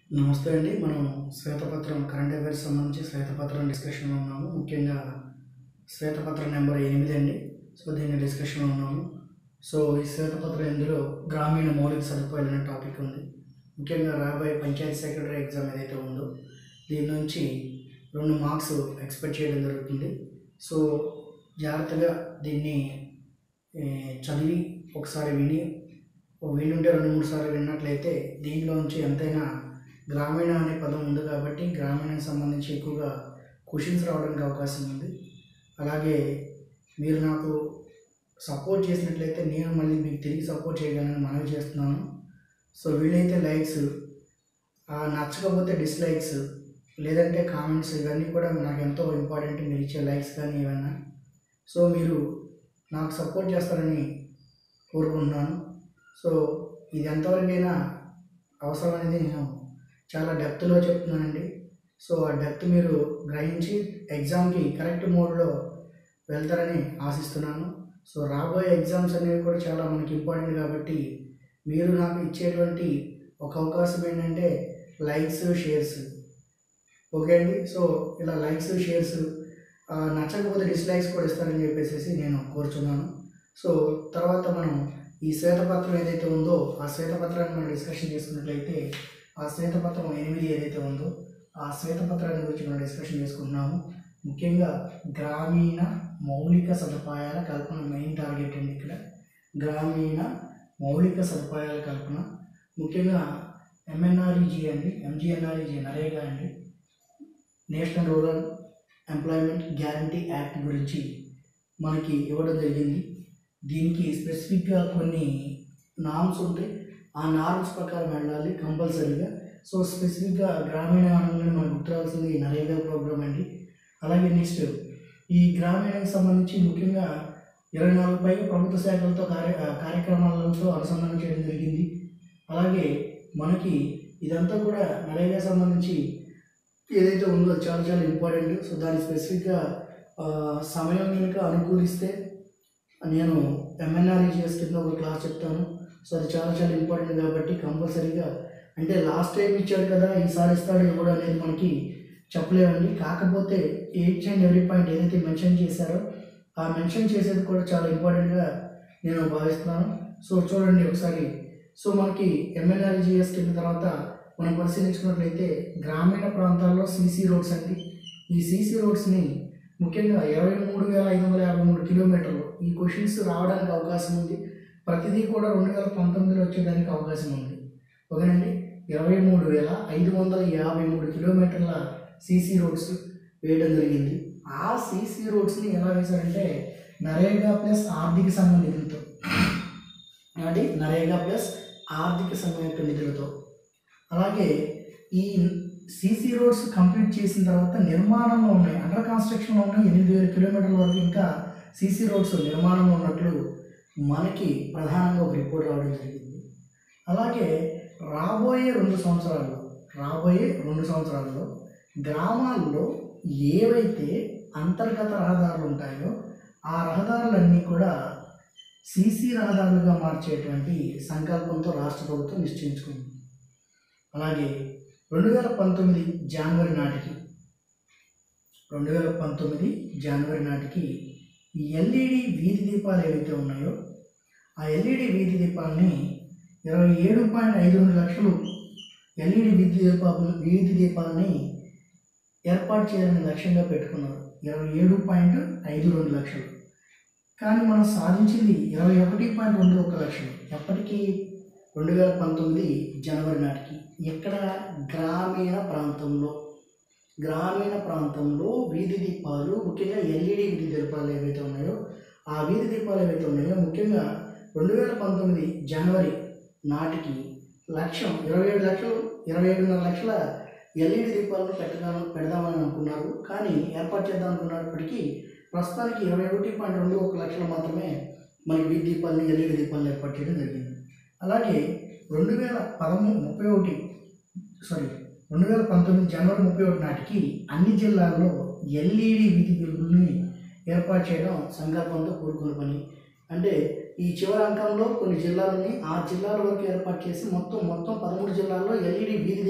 నమస్తే అండి మనం శ్వేతపత్రం కరెంట్ అఫైర్స్ సంబంధించి శ్వేతపత్రం డిస్కషన్లో ఉన్నాము ముఖ్యంగా శ్వేతపత్రం నెంబర్ ఎనిమిది అండి సో దీన్ని డిస్కషన్లో ఉన్నాము సో ఈ శ్వేతపత్రం ఇందులో గ్రామీణ మౌలిక సదుపాయాలు అనే టాపిక్ ఉంది ముఖ్యంగా రాబోయే పంచాయతీ సెక్రటరీ ఎగ్జామ్ ఏదైతే ఉందో దీని నుంచి రెండు మార్క్స్ ఎక్స్పెక్ట్ చేయడం జరుగుతుంది సో జాగ్రత్తగా దీన్ని ఏ, చదివి ఒకసారి విని ఓ వినుంటే రెండు మూడు సార్లు విన్నట్లయితే దీనిలోంచి ఎంతైనా గ్రామీణ అనే పదం ఉంది కాబట్టి గ్రామీణకి సంబంధించి ఎక్కువగా క్వశ్చన్స్ రావడానికి అవకాశం ఉంది అలాగే మీరు నాకు సపోర్ట్ చేసినట్లయితే నేను మళ్ళీ మీకు తిరిగి సపోర్ట్ చేయగలను మనవి చేస్తున్నాను సో వీలైతే లైక్స్ నచ్చకపోతే డిస్లైక్స్ లేదంటే కామెంట్స్ ఇవన్నీ కూడా నాకు ఎంతో ఇంపార్టెంట్ మీరు ఇచ్చే లైక్స్ కానీ ఏమైనా సో మీరు నాకు సపోర్ట్ చేస్తారని కోరుకుంటున్నాను సో ఇది ఎంతవరకైనా అవసరం అనేది నేను చాలా డెప్త్లో చెప్తున్నానండి సో ఆ డెప్త్ మీరు గ్రహించి ఎగ్జామ్కి కరెక్ట్ మోడ్లో వెళ్తారని ఆశిస్తున్నాను సో రాబోయే ఎగ్జామ్స్ అనేవి కూడా చాలా మనకి ఇంపార్టెంట్ కాబట్టి మీరు నాకు ఇచ్చేటువంటి ఒక అవకాశం ఏంటంటే లైక్స్ షేర్స్ ఓకే అండి సో ఇలా లైక్స్ షేర్స్ నచ్చకపోతే డిస్లైక్స్ కూడా ఇస్తారని చెప్పేసి నేను కోరుచున్నాను సో తర్వాత మనం ఈ శ్వేతపత్రం ఏదైతే ఉందో ఆ శ్వేతపత్రాన్ని మనం డిస్కషన్ చేసుకున్నట్లయితే ఆ శ్వేతపత్రం ఎనిమిది ఏదైతే ఉందో ఆ శ్వేతపత్రాన్ని గురించి మనం డిస్కషన్ చేసుకుంటున్నాము ముఖ్యంగా గ్రామీణ మౌలిక సదుపాయాల కల్పన మెయిన్ టార్గెట్ అండి ఇక్కడ గ్రామీణ మౌలిక సదుపాయాల కల్పన ముఖ్యంగా ఎంఎన్ఆర్ఈజీ అండి ఎంజిఎన్ఆర్ఈజీ నరేగా అండి national rural employment guarantee act గురించి మనకి ఇవ్వడం జరిగింది దీనికి స్పెసిఫిక్గా కొన్ని నామ్స్ ఉంటాయి ఆ నార్మ్స్ ప్రకారం వెళ్ళాలి కంపల్సరీగా సో స్పెసిఫిక్గా గ్రామీణ ఆనందంలో మనకు గుర్తురాల్సింది ఈ నరేగా ప్రోగ్రామ్ అండి అలాగే నెక్స్ట్ ఈ గ్రామీణకి సంబంధించి ముఖ్యంగా ఇరవై నాలుగు పైగా ప్రభుత్వ శాఖలతో కార్య కార్యక్రమాలతో అనుసంధానం చేయడం జరిగింది అలాగే మనకి ఇదంతా కూడా నరేగా సంబంధించి ఏదైతే ఉందో అది చాలా చాలా ఇంపార్టెంట్ సో దాని స్పెసిఫిక్గా ఆ, సమయం కనుక అనుకూలిస్తే నేను ఎంఎన్ఆర్ఈజిఎస్ కింద ఒక క్లాస్ చెప్తాను సో అది చాలా చాలా ఇంపార్టెంట్ కాబట్టి కంపల్సరీగా అంటే లాస్ట్ టైం ఇచ్చాడు కదా ఈసారి ఇస్తాడు ఇవ్వడు అనేది మనకి చెప్పలేమండి కాకపోతే ఈచ్ అండ్ ఎవ్రీ పాయింట్ ఏదైతే మెన్షన్ చేశారో ఆ మెన్షన్ చేసేది కూడా చాలా ఇంపార్టెంట్గా నేను భావిస్తున్నాను సో చూడండి ఒకసారి సో మనకి ఎంఎన్ఆర్జిఎస్ కింద తర్వాత మనం పరిశీలించుకున్నట్లయితే గ్రామీణ ప్రాంతాల్లో సీసీ రోడ్స్ అండి ఈ సీసీ రోడ్స్ని ముఖ్యంగా ఇరవై మూడు వేల ఐదు వందల యాభై మూడు కిలోమీటర్లు ఈ క్వశ్చన్స్ రావడానికి అవకాశం ఉంది ప్రతిదీ కూడా రెండు వేల పంతొమ్మిదిలో వచ్చేదానికి అవకాశం ఉంది ఓకేనండి ఇరవై మూడు వేల ఐదు వందల యాభై మూడు కిలోమీటర్ల సీసీ రోడ్స్ వేయడం జరిగింది ఆ సీసీ రోడ్స్ని ఎలా వేశారంటే నరేగా ప్లస్ ఆర్థిక సంఘ నిధులతో అంటే నరేగా ప్లస్ ఆర్థిక సంఘం యొక్క నిధులతో అలాగే ఈ సీసీ రోడ్స్ కంప్లీట్ చేసిన తర్వాత నిర్మాణంలో ఉన్నాయి అండర్ కన్స్ట్రక్షన్లో ఉన్నాయి ఎనిమిది వేల కిలోమీటర్ల వరకు ఇంకా సీసీ రోడ్స్ నిర్మాణంలో ఉన్నట్లు మనకి ప్రధానంగా ఒక రిపోర్ట్ రావడం జరిగింది అలాగే రాబోయే రెండు సంవత్సరాల్లో రాబోయే రెండు సంవత్సరాల్లో గ్రామాల్లో ఏవైతే అంతర్గత రహదారులు ఉంటాయో ఆ రహదారులన్నీ కూడా సీసీ రహదారులుగా మార్చేటువంటి సంకల్పంతో రాష్ట్ర ప్రభుత్వం నిశ్చయించుకుంది అలాగే రెండు వేల పంతొమ్మిది జనవరి నాటికి రెండు వేల పంతొమ్మిది జనవరి నాటికి ఈ ఎల్ఈడి వీధి దీపాలు ఏవైతే ఉన్నాయో ఆ ఎల్ఈడి వీధి దీపాలని ఇరవై ఏడు పాయింట్ ఐదు రెండు లక్షలు ఎల్ఈడి వీధి దీపాలు వీధి దీపాలని ఏర్పాటు చేయాలని లక్ష్యంగా పెట్టుకున్నారు ఇరవై ఏడు పాయింట్ ఐదు రెండు లక్షలు కానీ మనం సాధించింది ఇరవై ఒకటి పాయింట్ రెండు ఒక లక్షలు ఎప్పటికీ రెండు వేల పంతొమ్మిది జనవరి నాటికి ఇక్కడ గ్రామీణ ప్రాంతంలో గ్రామీణ ప్రాంతంలో వీధి దీపాలు ముఖ్యంగా ఎల్ఈడి వీధి దీపాలు ఏవైతే ఉన్నాయో ఆ వీధి దీపాలు ఏవైతే ఉన్నాయో ముఖ్యంగా రెండు వేల పంతొమ్మిది జనవరి నాటికి లక్ష్యం ఇరవై ఏడు లక్షలు ఇరవై ఏడున్నర లక్షల ఎల్ఈడి దీపాలను పెట్టదాం పెడదామని అనుకున్నారు కానీ ఏర్పాటు చేద్దాం అనుకున్నప్పటికీ ప్రస్తుతానికి ఇరవై ఒకటి పాయింట్ రెండు ఒక లక్షలు మాత్రమే మనకి వీధి దీపాలని ఎల్ఈడి దీపాలను ఏర్పాటు చేయడం జరిగింది అలాగే రెండు వేల పదమూడు ముప్పై ఒకటి సారీ రెండు వేల పంతొమ్మిది జనవరి ముప్పై ఒకటి నాటికి అన్ని జిల్లాల్లో ఎల్ఈడి వీధి బల్బుల్ని ఏర్పాటు చేయడం సంకల్పంతో కూడుకున్న పని అంటే ఈ చివరి అంకంలో కొన్ని జిల్లాలని ఆ జిల్లాల వరకు ఏర్పాటు చేసి మొత్తం మొత్తం పదమూడు జిల్లాల్లో ఎల్ఈడి వీధి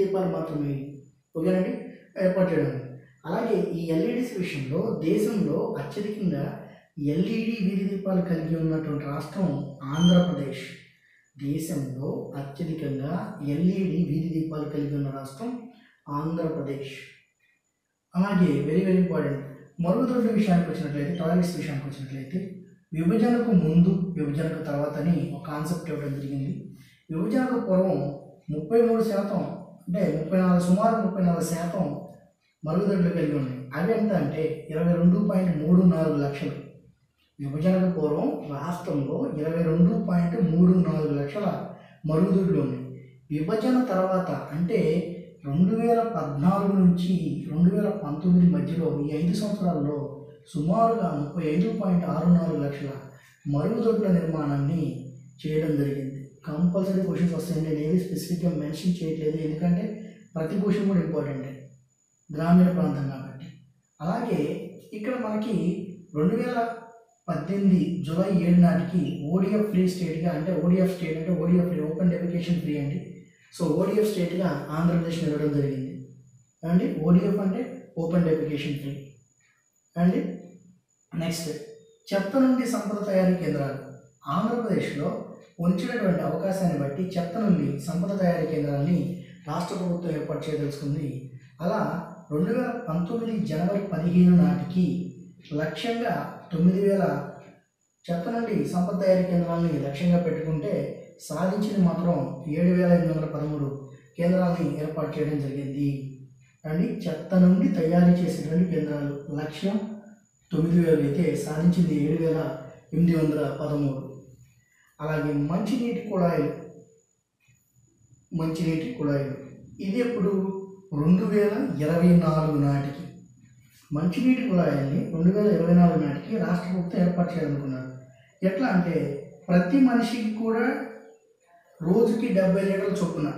దీపాలు మాత్రమే ఓకేనండి ఏర్పాటు చేయడం అలాగే ఈ ఎల్ఈడిస్ విషయంలో దేశంలో అత్యధికంగా ఎల్ఈడి వీధి దీపాలు కలిగి ఉన్నటువంటి రాష్ట్రం ఆంధ్రప్రదేశ్ దేశంలో అత్యధికంగా ఎల్ఈడి వీధి దీపాలు కలిగి ఉన్న రాష్ట్రం ఆంధ్రప్రదేశ్ అలాగే వెరీ వెరీ ఇంపార్టెంట్ మరుగుదొడ్ల విషయానికి వచ్చినట్లయితే టాయిలెట్స్ విషయానికి వచ్చినట్లయితే విభజనకు ముందు విభజనకు తర్వాత అని ఒక కాన్సెప్ట్ ఇవ్వడం జరిగింది విభజనకు పూర్వం ముప్పై మూడు శాతం అంటే ముప్పై నాలుగు సుమారు ముప్పై నాలుగు శాతం మరుగుదొడ్లు కలిగి ఉన్నాయి అవి ఎంత అంటే ఇరవై రెండు పాయింట్ మూడు నాలుగు లక్షలు విభజనకు పూర్వం రాష్ట్రంలో ఇరవై రెండు పాయింట్ మూడు నాలుగు లక్షల మరుగుదొడ్లు ఉన్నాయి విభజన తర్వాత అంటే రెండు వేల పద్నాలుగు నుంచి రెండు వేల పంతొమ్మిది మధ్యలో ఈ ఐదు సంవత్సరాల్లో సుమారుగా ముప్పై ఐదు పాయింట్ ఆరు నాలుగు లక్షల మరుగుదొడ్ల నిర్మాణాన్ని చేయడం జరిగింది కంపల్సరీ క్వశ్చన్స్ వస్తాయి నేను ఏది స్పెసిఫిక్గా మెన్షన్ చేయట్లేదు ఎందుకంటే ప్రతి క్వశ్చన్ కూడా ఇంపార్టెంటే గ్రామీణ ప్రాంతం కాబట్టి అలాగే ఇక్కడ మనకి రెండు వేల పద్దెనిమిది జూలై ఏడు నాటికి ఓడిఎఫ్ ఫ్రీ స్టేట్గా అంటే ఓడిఎఫ్ స్టేట్ అంటే ODF free open defecation free అండి సో ఓడిఎఫ్ స్టేట్గా ఆంధ్రప్రదేశ్ నిలవడం జరిగింది అండి ఓడిఎఫ్ అంటే ఓపెన్ డెఫికేషన్ ఫ్రీ అండి నెక్స్ట్ చెత్త నుండి సంపద తయారీ కేంద్రాలు ఆంధ్రప్రదేశ్లో ఉంచినటువంటి అవకాశాన్ని బట్టి చెత్త నుండి సంపద తయారీ కేంద్రాన్ని రాష్ట్ర ప్రభుత్వం ఏర్పాటు చేయదలుచుకుంది అలా రెండు వేల పంతొమ్మిది జనవరి పదిహేను నాటికి లక్ష్యంగా తొమ్మిది వేల చెత్త నుండి సంపద తయారీ కేంద్రాలని లక్ష్యంగా పెట్టుకుంటే సాధించింది మాత్రం ఏడు వేల ఎనిమిది వందల పదమూడు కేంద్రాలని ఏర్పాటు చేయడం జరిగింది అండి చెత్త నుండి తయారు చేసేటువంటి కేంద్రాలు లక్ష్యం తొమ్మిది వేలు అయితే సాధించింది ఏడు వేల ఎనిమిది వందల పదమూడు అలాగే మంచినీటి కుళాయిలు మంచినీటి కుళాయిలు ఇది ఎప్పుడు రెండు వేల ఇరవై నాలుగు నాటికి మంచినీటి కుళాయిల్ని రెండు వేల ఇరవై నాలుగు నాటికి రాష్ట్ర ప్రభుత్వం ఏర్పాటు చేయాలనుకున్నారు ఎట్లా అంటే ప్రతి మనిషికి కూడా రోజుకి డెబ్బై లీటర్ల చొప్పున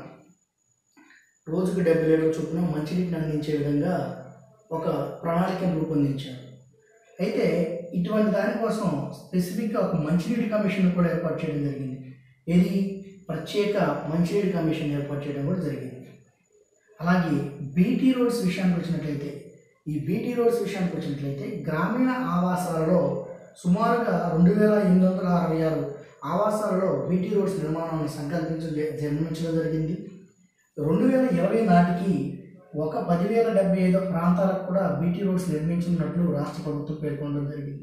రోజుకి డెబ్బై లీటర్ల చొప్పున మంచినీటిని అందించే విధంగా ఒక ప్రణాళికను రూపొందించారు అయితే ఇటువంటి దానికోసం స్పెసిఫిక్గా ఒక మంచినీటి కమిషన్ కూడా ఏర్పాటు చేయడం జరిగింది ఇది ప్రత్యేక మంచినీటి కమిషన్ ఏర్పాటు చేయడం కూడా జరిగింది అలాగే బీటీ రోడ్స్ విషయానికి వచ్చినట్లయితే ఈ బీటీ రోడ్స్ విషయానికి వచ్చినట్లయితే గ్రామీణ ఆవాసాలలో సుమారుగా రెండు వేల ఎనిమిది వందల అరవై ఆరు ఆవాసాలలో బీటీ రోడ్స్ నిర్మాణాన్ని సంకల్పించ జన్మించడం జరిగింది రెండు వేల ఇరవై నాటికి ఒక పదివేల డెబ్బై ఐదు ప్రాంతాలకు కూడా బీటీ రోడ్స్ నిర్మించున్నట్లు రాష్ట్ర ప్రభుత్వం పేర్కొనడం జరిగింది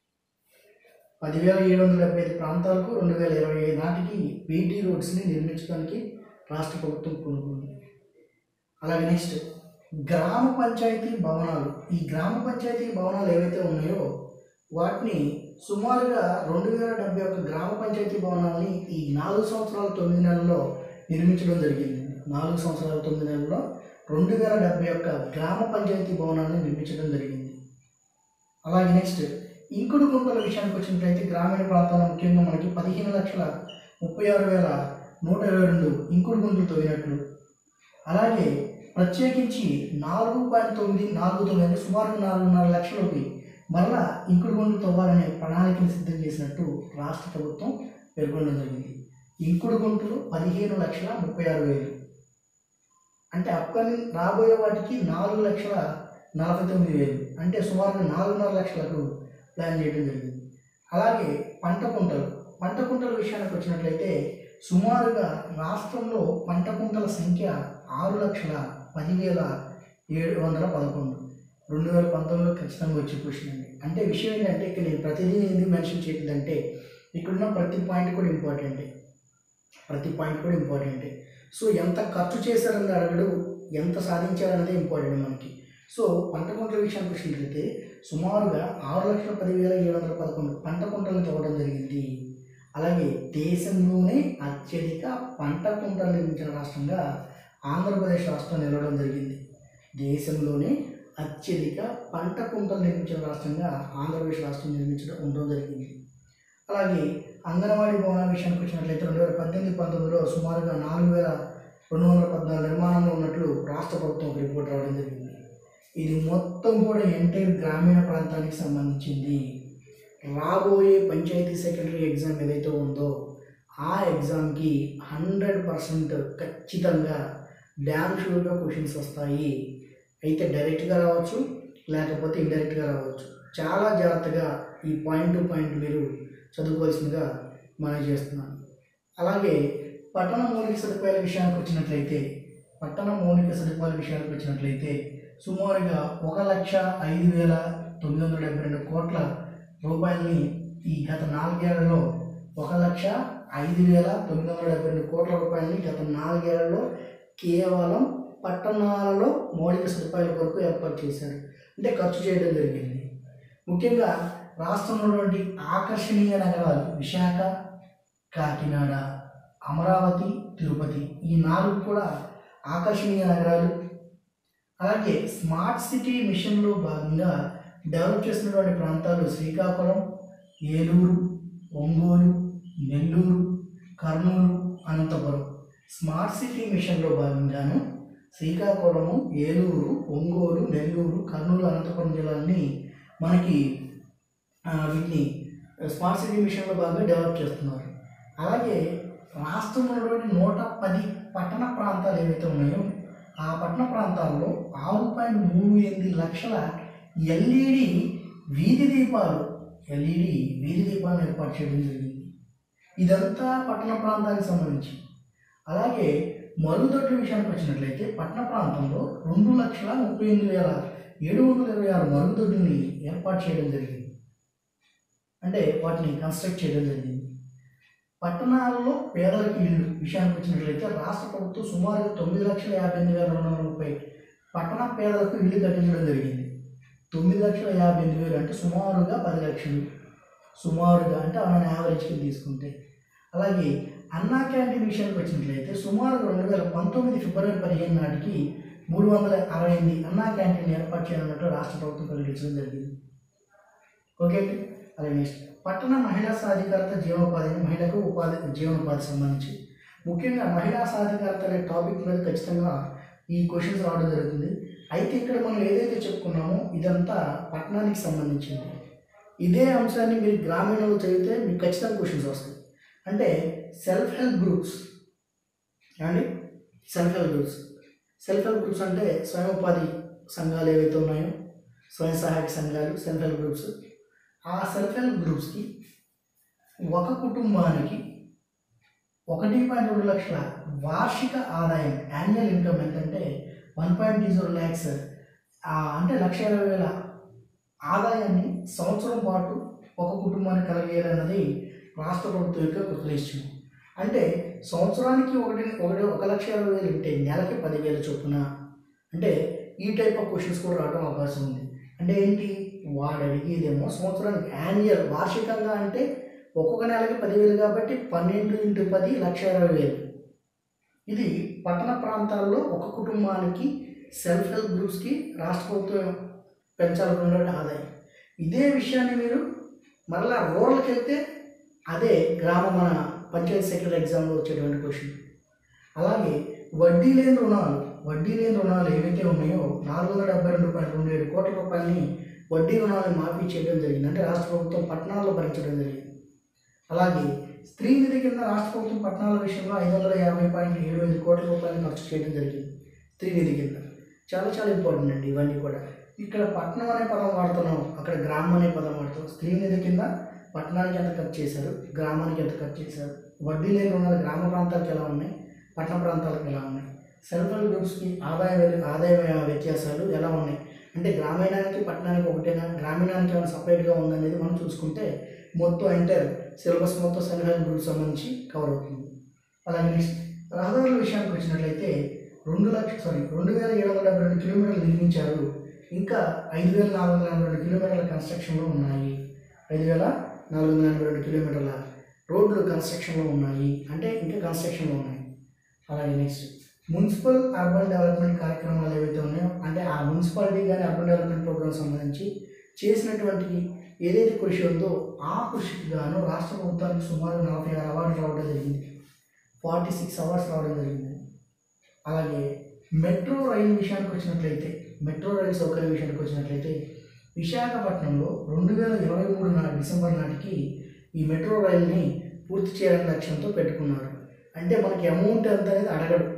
పదివేల ఏడు వందల డెబ్బై ఐదు ప్రాంతాలకు రెండు వేల ఇరవై ఐదు నాటికి బీటీ రోడ్స్ని నిర్మించడానికి రాష్ట్ర ప్రభుత్వం పూనుకుంది అలాగే నెక్స్ట్ గ్రామ పంచాయతీ భవనాలు ఈ గ్రామ పంచాయతీ భవనాలు ఏవైతే ఉన్నాయో వాటిని సుమారుగా రెండు వేల డెబ్బై ఒక్క గ్రామ పంచాయతీ భవనాలని ఈ నాలుగు సంవత్సరాల తొమ్మిది నెలల్లో నిర్మించడం జరిగింది నాలుగు సంవత్సరాల తొమ్మిది నెలల్లో రెండు వేల డెబ్బై ఒక్క గ్రామ పంచాయతీ భవనాన్ని నిర్మించడం జరిగింది అలాగే నెక్స్ట్ ఇంకుడు గుంటల విషయానికి వచ్చినట్లయితే గ్రామీణ ప్రాంతాల్లో ముఖ్యంగా మనకి పదిహేను లక్షల ముప్పై ఆరు వేల నూట ఇరవై రెండు ఇంకుడు గుంటలు తవ్వినట్లు అలాగే ప్రత్యేకించి నాలుగు పాయింట్ తొమ్మిది నాలుగు తొమ్మిది అంటే సుమారు నాలుగున్నర లక్షలకి మరలా ఇంకుడు గుంటలు తవ్వాలనే ప్రణాళికను సిద్ధం చేసినట్టు రాష్ట్ర ప్రభుత్వం పేర్కొనడం జరిగింది ఇంకుడు గుంటలు పదిహేను లక్షల ముప్పై ఆరు వేలు అంటే అప్కమింగ్ రాబోయే వాటికి నాలుగు లక్షల నలభై తొమ్మిది వేలు అంటే సుమారుగా నాలుగున్నర లక్షలకు ప్లాన్ చేయడం జరిగింది అలాగే పంట కుంటలు పంట కుంటల విషయానికి వచ్చినట్లయితే సుమారుగా రాష్ట్రంలో పంట కుంటల సంఖ్య ఆరు లక్షల పదివేల ఏడు వందల పదకొండు రెండు వేల పంతొమ్మిదిలో ఖచ్చితంగా వచ్చే క్వశ్చన్ అండి అంటే విషయం ఏంటంటే ఇక్కడ నేను ప్రతిదీ ఎందుకు మెన్షన్ చేయలేదంటే ఇక్కడున్న ప్రతి పాయింట్ కూడా ఇంపార్టెంటే ప్రతి పాయింట్ కూడా ఇంపార్టెంటే సో ఎంత ఖర్చు చేశారన్నది అడగడు ఎంత సాధించారన్నదే ఇంపార్టెంట్ మనకి సో పంట కుంటల విషయానికి వచ్చినట్లయితే సుమారుగా ఆరు లక్షల పదివేల ఏడు వందల పదకొండు పంట కుంటలను తవ్వడం జరిగింది అలాగే దేశంలోనే అత్యధిక పంట కుంటలు నిర్మించిన రాష్ట్రంగా ఆంధ్రప్రదేశ్ రాష్ట్రం నిలవడం జరిగింది దేశంలోనే అత్యధిక పంట కుంటలు నిర్మించిన రాష్ట్రంగా ఆంధ్రప్రదేశ్ రాష్ట్రం నిర్మించడం ఉండడం జరిగింది అలాగే అంగన్వాడీ భవనాల విషయానికి వచ్చినట్లయితే రెండు వేల పద్దెనిమిది పంతొమ్మిదిలో సుమారుగా నాలుగు వేల రెండు వందల పద్నాలుగు నిర్మాణంలో ఉన్నట్లు రాష్ట్ర ప్రభుత్వం ఒక రిపోర్ట్ రావడం జరిగింది ఇది మొత్తం కూడా ఎంటైర్ గ్రామీణ ప్రాంతానికి సంబంధించింది రాబోయే పంచాయతీ సెక్రటరీ ఎగ్జామ్ ఏదైతే ఉందో ఆ ఎగ్జామ్కి హండ్రెడ్ పర్సెంట్ ఖచ్చితంగా డ్యామ్ షూర్గా క్వశ్చన్స్ వస్తాయి అయితే డైరెక్ట్గా రావచ్చు లేకపోతే ఇండైరెక్ట్గా రావచ్చు చాలా జాగ్రత్తగా ఈ పాయింట్ టు పాయింట్ మీరు చదువుకోవాల్సిందిగా మనం చేస్తున్నాను అలాగే పట్టణ మౌలిక సదుపాయాల విషయానికి వచ్చినట్లయితే పట్టణ మౌలిక సదుపాయాల విషయానికి వచ్చినట్లయితే సుమారుగా ఒక లక్ష ఐదు వేల తొమ్మిది వందల డెబ్బై రెండు కోట్ల రూపాయలని ఈ గత నాలుగేళ్లలో ఒక లక్ష ఐదు వేల తొమ్మిది వందల డెబ్బై రెండు కోట్ల రూపాయలని గత నాలుగేళ్లలో కేవలం పట్టణాలలో మౌలిక సదుపాయాల కొరకు ఏర్పాటు చేశారు అంటే ఖర్చు చేయడం జరిగింది ముఖ్యంగా రాష్ట్రంలో ఉన్నటువంటి ఆకర్షణీయ నగరాలు విశాఖ కాకినాడ అమరావతి తిరుపతి ఈ నాలుగు కూడా ఆకర్షణీయ నగరాలు అలాగే స్మార్ట్ సిటీ మిషన్లో భాగంగా డెవలప్ చేస్తున్నటువంటి ప్రాంతాలు శ్రీకాకుళం ఏలూరు ఒంగోలు నెల్లూరు కర్నూలు అనంతపురం స్మార్ట్ సిటీ మిషన్లో భాగంగాను శ్రీకాకుళము ఏలూరు ఒంగోలు నెల్లూరు కర్నూలు అనంతపురం జిల్లాలని మనకి ఆ, వీటిని స్మార్ట్ సిటీ మిషన్లో భాగంగా డెవలప్ చేస్తున్నారు అలాగే రాష్ట్రంలో ఉన్నటువంటి నూట పది పట్టణ ప్రాంతాలు ఏవైతే ఉన్నాయో ఆ పట్టణ ప్రాంతాల్లో ఆరు పాయింట్ మూడు ఎనిమిది లక్షల ఎల్ఈడి వీధి దీపాలు ఎల్ఈడి వీధి దీపాలను ఏర్పాటు చేయడం జరిగింది ఇదంతా పట్టణ ప్రాంతానికి సంబంధించి అలాగే మరుగుదొడ్ల విషయానికి వచ్చినట్లయితే పట్టణ ప్రాంతంలో రెండు లక్షల ముప్పై ఎనిమిది వేల ఏడు వందల ఇరవై ఆరు మరుగుదొడ్లని ఏర్పాటు చేయడం జరిగింది అంటే వాటిని కన్స్ట్రక్ట్ చేయడం జరిగింది పట్టణాల్లో పేదలకు ఇల్లు విషయానికి వచ్చినట్లయితే రాష్ట్ర ప్రభుత్వం సుమారుగా తొమ్మిది లక్షల యాభై ఎనిమిది వేల రెండు వందల ముప్పై పట్టణ పేదలకు ఇల్లు కట్టించడం జరిగింది తొమ్మిది లక్షల యాభై ఎనిమిది వేలు అంటే సుమారుగా పది లక్షలు సుమారుగా అంటే మన యావరేజ్కి తీసుకుంటే అలాగే అన్నా క్యాంటీన్ విషయానికి వచ్చినట్లయితే సుమారు రెండు వేల పంతొమ్మిది ఫిబ్రవరి పదిహేను నాటికి మూడు వందల అరవై ఎనిమిది అన్నా క్యాంటీన్ ఏర్పాటు చేయాలన్నట్టు రాష్ట్ర ప్రభుత్వం ప్రకటించడం జరిగింది ఓకే అండి అలాగే నెక్స్ట్ పట్టణ మహిళా సాధికారత జీవనోపాధి మహిళకు ఉపాధి జీవనోపాధి సంబంధించి ముఖ్యంగా మహిళా సాధికారత అనే టాపిక్ మీద ఖచ్చితంగా ఈ క్వశ్చన్స్ రావడం జరుగుతుంది అయితే ఇక్కడ మనం ఏదైతే చెప్పుకున్నామో ఇదంతా పట్టణానికి సంబంధించింది ఇదే అంశాన్ని మీరు గ్రామీణంలో చదివితే మీకు ఖచ్చితంగా క్వశ్చన్స్ వస్తాయి అంటే సెల్ఫ్ హెల్ప్ గ్రూప్స్ అండి self help groups self help groups అంటే స్వయం ఉపాధి సంఘాలు ఏవైతే ఉన్నాయో స్వయం సహాయక సంఘాలు సెల్ఫ్ హెల్ప్ గ్రూప్స్ ఆ సెల్ఫ్ హెల్ప్ గ్రూప్స్కి ఒక కుటుంబానికి ఒకటి పాయింట్ రెండు లక్షల వార్షిక ఆదాయం యాన్యువల్ ఇన్కమ్ ఎంతంటే వన్ పాయింట్ జీరో ల్యాక్స్ అంటే లక్ష ఇరవై వేల ఆదాయాన్ని సంవత్సరం పాటు ఒక కుటుంబానికి కలిగేయాలన్నది రాష్ట్ర ప్రభుత్వం యొక్క ఉద్దేశం అంటే సంవత్సరానికి ఒకటి ఒకటి ఒక లక్ష ఇరవై వేలు ఉంటే నెలకి పదివేల చొప్పున అంటే ఈ టైప్ ఆఫ్ క్వశ్చన్స్ కూడా రావడం అవకాశం ఉంది అంటే ఏంటి వాడు అడిగేదేమో సంవత్సరానికి యాన్యువల్ వార్షికంగా అంటే ఒక్కొక్క నెలకి పదివేలు కాబట్టి పన్నెండు ఇంటూ పది లక్ష ఇరవై వేలు ఇది పట్టణ ప్రాంతాల్లో ఒక కుటుంబానికి సెల్ఫ్ హెల్ప్ గ్రూప్స్కి రాష్ట్ర ప్రభుత్వం పెంచాలనుకున్న ఆదాయం ఇదే విషయాన్ని మీరు మరలా రూరల్కి వెళ్తే అదే గ్రామ మన పంచాయతీ సెక్రటరీ ఎగ్జామ్లో వచ్చేటువంటి క్వశ్చన్ అలాగే వడ్డీ లేని రుణాలు వడ్డీ లేని రుణాలు ఏవైతే ఉన్నాయో నాలుగు వందల డెబ్బై రెండు పాయింట్ రెండు ఏడు కోట్ల రూపాయలని వడ్డీ రుణాలను మాఫీ చేయడం జరిగింది అంటే రాష్ట్ర ప్రభుత్వం పట్టణాల్లో భరించడం జరిగింది అలాగే స్త్రీ నిధి కింద రాష్ట్ర ప్రభుత్వం పట్టణాల విషయంలో ఐదు వందల యాభై పాయింట్ ఏడు ఐదు కోట్ల రూపాయలు ఖర్చు చేయడం జరిగింది స్త్రీ నిధి కింద చాలా చాలా ఇంపార్టెంట్ అండి ఇవన్నీ కూడా ఇక్కడ పట్టణం అనే పదం వాడుతున్నాం అక్కడ గ్రామం అనే పదం వాడుతున్నాం స్త్రీ నిధి కింద పట్టణానికి ఎంత ఖర్చు చేశారు గ్రామానికి ఎంత ఖర్చు చేశారు వడ్డీ లేని రుణాలు గ్రామ ప్రాంతాలకు ఎలా ఉన్నాయి పట్టణ ప్రాంతాలకు ఎలా ఉన్నాయి సెల్ఫ్ హెల్ప్ గ్రూప్స్కి ఆదాయ వ్య- ఆదాయ వ్యత్యాసాలు ఎలా ఉన్నాయి అంటే గ్రామీణానికి పట్టణానికి ఒకటేనా గ్రామీణానికి ఏమైనా సపరేట్గా ఉందనేది మనం చూసుకుంటే మొత్తం ఎంటైర్ సిలబస్ మొత్తం సెల్ఫ్ హెల్ప్ గ్రూప్ సంబంధించి కవర్ అవుతుంది అలాగే నెక్స్ట్ రహదారుల విషయానికి వచ్చినట్లయితే రెండు లక్ష సారీ రెండు వేల ఏడు వందల డెబ్బై రెండు కిలోమీటర్లు నిర్మించారు ఇంకా ఐదు వేల నాలుగు వందల ఎనభై రెండు కిలోమీటర్ల కన్స్ట్రక్షన్లో ఉన్నాయి ఐదు వేల నాలుగు వందల ఎనభై రెండు కిలోమీటర్ల రోడ్లు కన్స్ట్రక్షన్లో ఉన్నాయి అంటే ఇంకా కన్స్ట్రక్షన్లో ఉన్నాయి అలాగే నెక్స్ట్ మున్సిపల్ అర్బన్ డెవలప్మెంట్ కార్యక్రమాలు ఏవైతే ఉన్నాయో అంటే ఆ మున్సిపాలిటీ కానీ అర్బన్ డెవలప్మెంట్ ప్రోగ్రామ్ సంబంధించి చేసినటువంటి ఏదైతే కృషి ఉందో ఆ కృషికి గాను రాష్ట్ర ప్రభుత్వానికి సుమారు నలభై ఆరు అవార్డులు రావడం జరిగింది ఫార్టీ సిక్స్ అవార్డ్స్ రావడం జరిగింది అలాగే మెట్రో రైలు విషయానికి వచ్చినట్లయితే మెట్రో రైలు సౌకర్యం విషయానికి వచ్చినట్లయితే విశాఖపట్నంలో రెండు వేల ఇరవై మూడు నా డిసెంబర్ నాటికి ఈ మెట్రో రైలుని పూర్తి చేయాలనే లక్ష్యంతో పెట్టుకున్నారు అంటే మనకి అమౌంట్ ఎంత అనేది అడగడు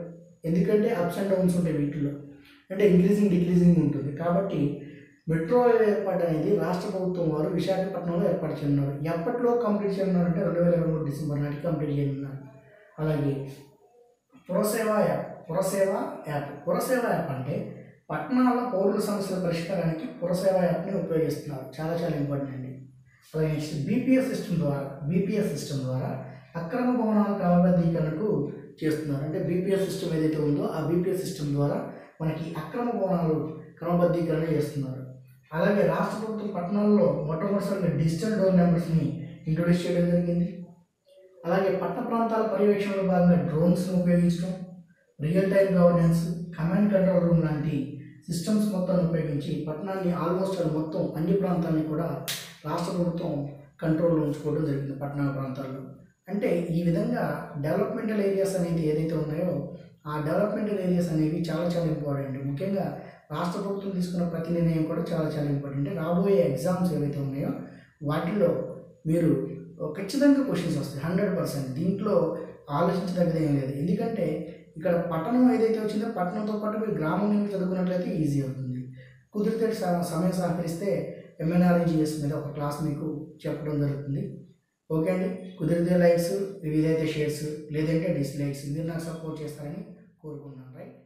ఎందుకంటే అప్స్ అండ్ డౌన్స్ ఉంటాయి వీటిలో అంటే ఇంక్రీజింగ్ డిక్రీజింగ్ ఉంటుంది కాబట్టి మెట్రో రైల్ ఏర్పాటు అనేది రాష్ట్ర ప్రభుత్వం వారు విశాఖపట్నంలో ఏర్పాటు చేయనున్నారు ఎప్పట్లో కంప్లీట్ చేయనున్నారంటే రెండు వేల ఇరవై మూడు డిసెంబర్ నాటికి కంప్లీట్ చేయనున్నారు అలాగే Puraseva app Puraseva app Puraseva app అంటే పట్టణాల పౌరుల సమస్యల పరిష్కారానికి పురసేవ యాప్ని ఉపయోగిస్తున్నారు చాలా చాలా ఇంపార్టెంట్ అండి అలాగే నెక్స్ట్ బీపీఎస్ సిస్టమ్ ద్వారా బీపీఎస్ సిస్టమ్ ద్వారా అక్రమ భవనాల క్రమబద్ధీకరణకు చేస్తున్నారు అంటే బీపీఎస్ సిస్టమ్ ఏదైతే ఉందో ఆ బీపీఎస్ సిస్టమ్ ద్వారా మనకి అక్రమ భవనాలు క్రమబద్ధీకరణ చేస్తున్నారు అలాగే రాష్ట్ర ప్రభుత్వం పట్టణాల్లో మొట్టమొదటిసారిగా డిజిటల్ డోర్ నెంబర్స్ని ఇంట్రొడ్యూస్ చేయడం జరిగింది అలాగే పట్టణ ప్రాంతాల పర్యవేక్షణలో భాగంగా డ్రోన్స్ను ఉపయోగించడం real time governance command control room లాంటి సిస్టమ్స్ మొత్తాన్ని ఉపయోగించి పట్టణాన్ని ఆల్మోస్ట్ ఆల్ మొత్తం అన్ని ప్రాంతాలని కూడా రాష్ట్ర ప్రభుత్వం కంట్రోల్లో ఉంచుకోవడం జరిగింది పట్టణ ప్రాంతాల్లో అంటే ఈ విధంగా డెవలప్మెంటల్ ఏరియాస్ అనేది ఏదైతే ఉన్నాయో ఆ డెవలప్మెంటల్ ఏరియాస్ అనేవి చాలా చాలా ఇంపార్టెంట్ ముఖ్యంగా రాష్ట్ర ప్రభుత్వం తీసుకున్న ప్రతి నిర్ణయం కూడా చాలా చాలా ఇంపార్టెంట్ రాబోయే ఎగ్జామ్స్ ఏవైతే ఉన్నాయో వాటిల్లో మీరు ఖచ్చితంగా క్వశ్చన్స్ వస్తాయి హండ్రెడ్ పర్సెంట్ దీంట్లో ఆలోచించదగ్గది ఏం లేదు ఎందుకంటే ఇక్కడ పట్టణం ఏదైతే వచ్చిందో పట్టణంతో పాటు మీరు గ్రామం నుంచి చదువుకున్నట్లయితే ఈజీ అవుతుంది కుదిరితే స- సమయం సహకరిస్తే ఎంఎన్ఆర్జీఎస్ మీద ఒక క్లాస్ మీకు చెప్పడం జరుగుతుంది ఓకే అండి కుదిరితే లైక్స్ వీలైతే షేర్స్ లేదంటే డిస్లైక్స్ మీరు నాకు సపోర్ట్ చేస్తారని కోరుకుంటున్నాను రైట్